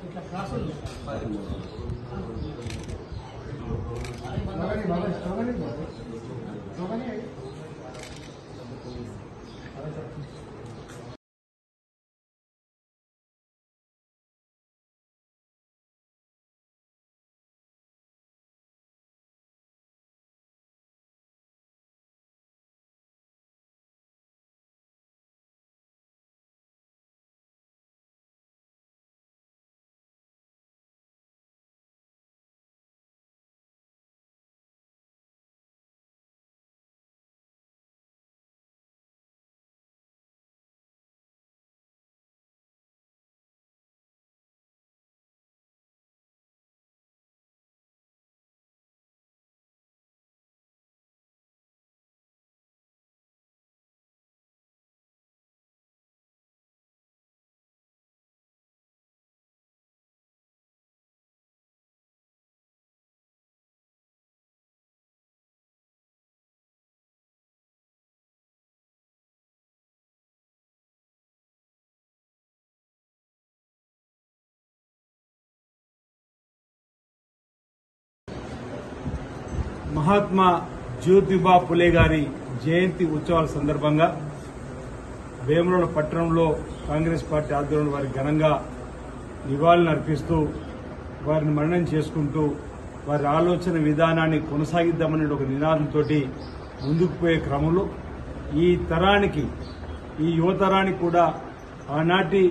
మహాత్మా జ్యోతిబా పులే గారి జయంతి ఉత్సవాల సందర్భంగా వేములవాడ పట్టణంలో కాంగ్రెస్ పార్టీ ఆధ్వర్యంలో వారి ఘనంగా నివాళులు అర్పిస్తూ వారిని మరణం చేసుకుంటూ వారి ఆలోచన విధానాన్ని కొనసాగిద్దామనే ఒక నినాదంతో ముందుకు పోయే క్రమంలో ఈ తరానికి ఈ యువతరానికి కూడా ఆనాటి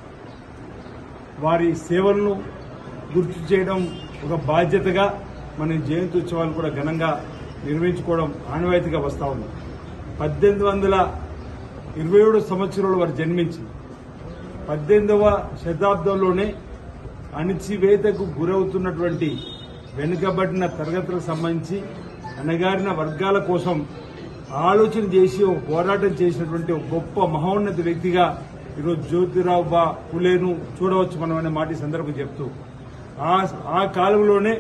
వారి సేవలను గుర్తు చేయడం ఒక బాధ్యతగా మన జయంతి ఉత్సవాలు కూడా ఘనంగా నిర్వహించుకోవడం ఆనవాయితీగా వస్తా ఉంది పద్దెనిమిది వందల ఇరవై ఏడు సంవత్సరంలో వారు జన్మించి పద్దెనిమిదవ శతాబ్దంలోనే అణిచివేతకు గురవుతున్నటువంటి వెనుకబడిన తరగతులకు సంబంధించి అణగారిన వర్గాల కోసం ఆలోచన చేసి ఒక పోరాటం చేసినటువంటి ఒక గొప్ప మహోన్నత వ్యక్తిగా ఈరోజు జ్యోతిరావు బా పులేను చూడవచ్చు మనం అనే మాట ఈ సందర్భం చెప్తూ ఆ ఆ కాలంలోనే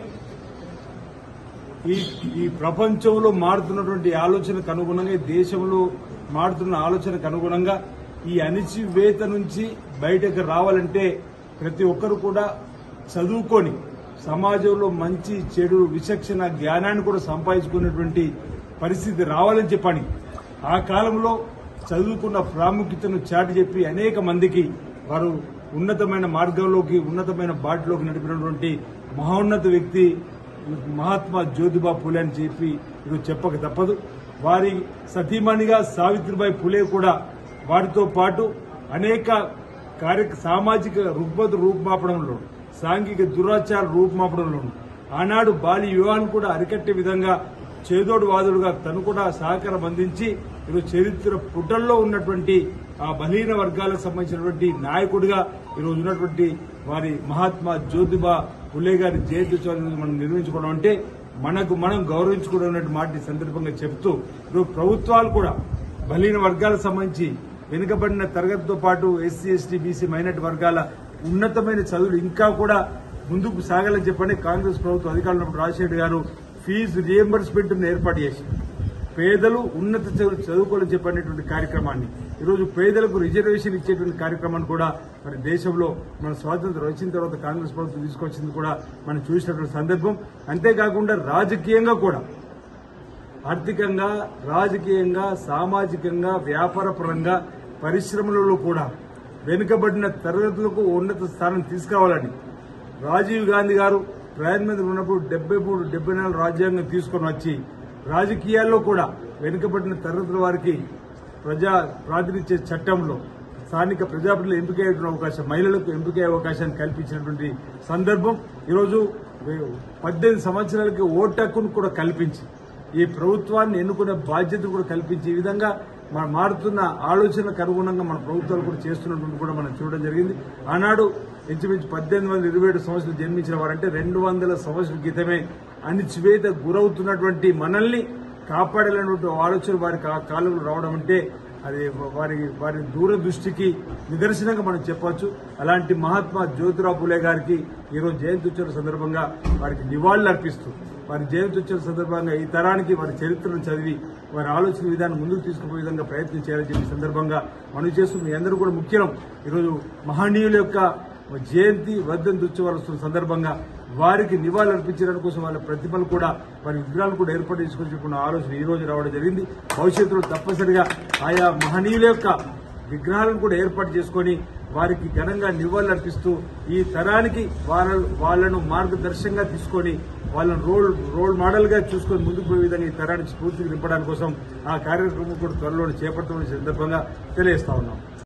ఈ ఈ ప్రపంచంలో మారుతున్నటువంటి ఆలోచనకు అనుగుణంగా ఈ దేశంలో మారుతున్న ఆలోచనకు అనుగుణంగా ఈ అణిచివేత నుంచి బయటకు రావాలంటే ప్రతి ఒక్కరు కూడా చదువుకొని సమాజంలో మంచి చెడు విచక్షణ జ్ఞానాన్ని కూడా సంపాదించుకునేటువంటి పరిస్థితి రావాలని చెప్పని ఆ కాలంలో చదువుకున్న ప్రాముఖ్యతను చాటి చెప్పి అనేక మందికి వారు ఉన్నతమైన మార్గంలోకి ఉన్నతమైన బాటలోకి నడిపినటువంటి మహోన్నత వ్యక్తి మహాత్మా జ్యోతిబా పులే అని చెప్పి ఇది చెప్పక తప్పదు వారి సతీమణిగా సావిత్రిబాయి పులే కూడా వారితో పాటు అనేక కార్య సామాజిక రుగ్మత రూపుమాపడంలో సాంఘిక దురాచార రూపుమాపడంలోను ఆనాడు బాలి వివాహాన్ని కూడా అరికట్టే విధంగా చేదోడు వాదుడుగా తను కూడా సహకారం అందించి ఈరోజు చరిత్ర పుటల్లో ఉన్నటువంటి ఆ బలహీన వర్గాలకు సంబంధించినటువంటి నాయకుడిగా ఈరోజు ఉన్నటువంటి వారి మహాత్మా జ్యోతిబా పులే గారి జయంతి ఉత్సవాన్ని మనం నిర్వహించుకోవడం అంటే మనకు మనం గౌరవించుకోవడం అనే మాట ఈ సందర్భంగా చెప్తూ ఈరోజు ప్రభుత్వాలు కూడా బలహీన వర్గాలకు సంబంధించి వెనుకబడిన తరగతితో పాటు ఎస్సీ ఎస్టీ బీసీ మైనార్టీ వర్గాల ఉన్నతమైన చదువులు ఇంకా కూడా ముందుకు సాగాలని చెప్పని కాంగ్రెస్ ప్రభుత్వం అధికారులు ఉన్నప్పుడు రాజశేఖర్ గారు ఫీజు రియంబర్స్మెంట్ ఏర్పాటు చేశారు పేదలు ఉన్నత చదువు చదువుకోవాలని చెప్పనేటువంటి కార్యక్రమాన్ని ఈరోజు పేదలకు రిజర్వేషన్ ఇచ్చేటువంటి కార్యక్రమాన్ని కూడా మరి దేశంలో మన స్వాతంత్రం వచ్చిన తర్వాత కాంగ్రెస్ ప్రభుత్వం తీసుకొచ్చింది కూడా మనం చూసినటువంటి సందర్భం అంతేకాకుండా రాజకీయంగా కూడా ఆర్థికంగా రాజకీయంగా సామాజికంగా వ్యాపారపరంగా పరిశ్రమలలో కూడా వెనుకబడిన తరగతులకు ఉన్నత స్థానం తీసుకురావాలని రాజీవ్ గాంధీ గారు ప్రధానమంత్రి ఉన్నప్పుడు డెబ్బై మూడు డెబ్బై నాలుగు రాజ్యాంగం తీసుకొని వచ్చి రాజకీయాల్లో కూడా వెనుకబడిన తరగతుల వారికి ప్రజా ప్రాతినిధ్య చట్టంలో స్థానిక ప్రజాప్రతినిధులు ఎంపికయ్యే అవకాశం మహిళలకు ఎంపికయ్యే అవకాశాన్ని కల్పించినటువంటి సందర్భం ఈరోజు పద్దెనిమిది సంవత్సరాలకి ఓటు హక్కును కూడా కల్పించి ఈ ప్రభుత్వాన్ని ఎన్నుకునే బాధ్యత కూడా కల్పించి ఈ విధంగా మన మారుతున్న ఆలోచనలకు అనుగుణంగా మన ప్రభుత్వాలు కూడా చేస్తున్నటువంటి కూడా మనం చూడడం జరిగింది ఆనాడు ఇంచుమించు పద్దెనిమిది వందల ఇరవై ఏడు సంవత్సరాలు జన్మించిన వారంటే రెండు వందల సంవత్సరాల క్రితమే అణిచివేత గురవుతున్నటువంటి మనల్ని కాపాడాలనేటువంటి ఆలోచన వారికి ఆ కాలంలో రావడం అంటే అది వారి వారి దూరదృష్టికి నిదర్శనంగా మనం చెప్పొచ్చు అలాంటి మహాత్మా జ్యోతిరావు పులే గారికి ఈరోజు జయంతి ఉత్సవం సందర్భంగా వారికి నివాళులు అర్పిస్తూ వారి జయంతి ఉత్సవం సందర్భంగా ఈ తరానికి వారి చరిత్రను చదివి వారి ఆలోచన విధానం ముందుకు తీసుకుపోయే విధంగా ప్రయత్నం చేయాలని చెప్పి సందర్భంగా మనం చేస్తూ మీ అందరూ కూడా ముఖ్యం ఈరోజు మహనీయుల యొక్క జయంతి వర్ధంతి ఉత్సవాలు వస్తున్న సందర్భంగా వారికి నివాళులు అర్పించడానికి కోసం వాళ్ళ ప్రతిభలు కూడా వారి విగ్రహాలు కూడా ఏర్పాటు చేసుకుని చెప్పిన ఆలోచన ఈ రోజు రావడం జరిగింది భవిష్యత్తులో తప్పనిసరిగా ఆయా మహనీయుల యొక్క విగ్రహాలను కూడా ఏర్పాటు చేసుకొని వారికి ఘనంగా నివాళులు అర్పిస్తూ ఈ తరానికి వాళ్ళ వాళ్ళను మార్గదర్శకంగా తీసుకొని వాళ్ళను రోల్ రోల్ మోడల్ గా చూసుకొని ముందుకు పోయే విధంగా ఈ తరానికి స్ఫూర్తిని నింపడానికి కోసం ఆ కార్యక్రమం కూడా త్వరలో చేపట్టడం సందర్భంగా తెలియజేస్తా ఉన్నాం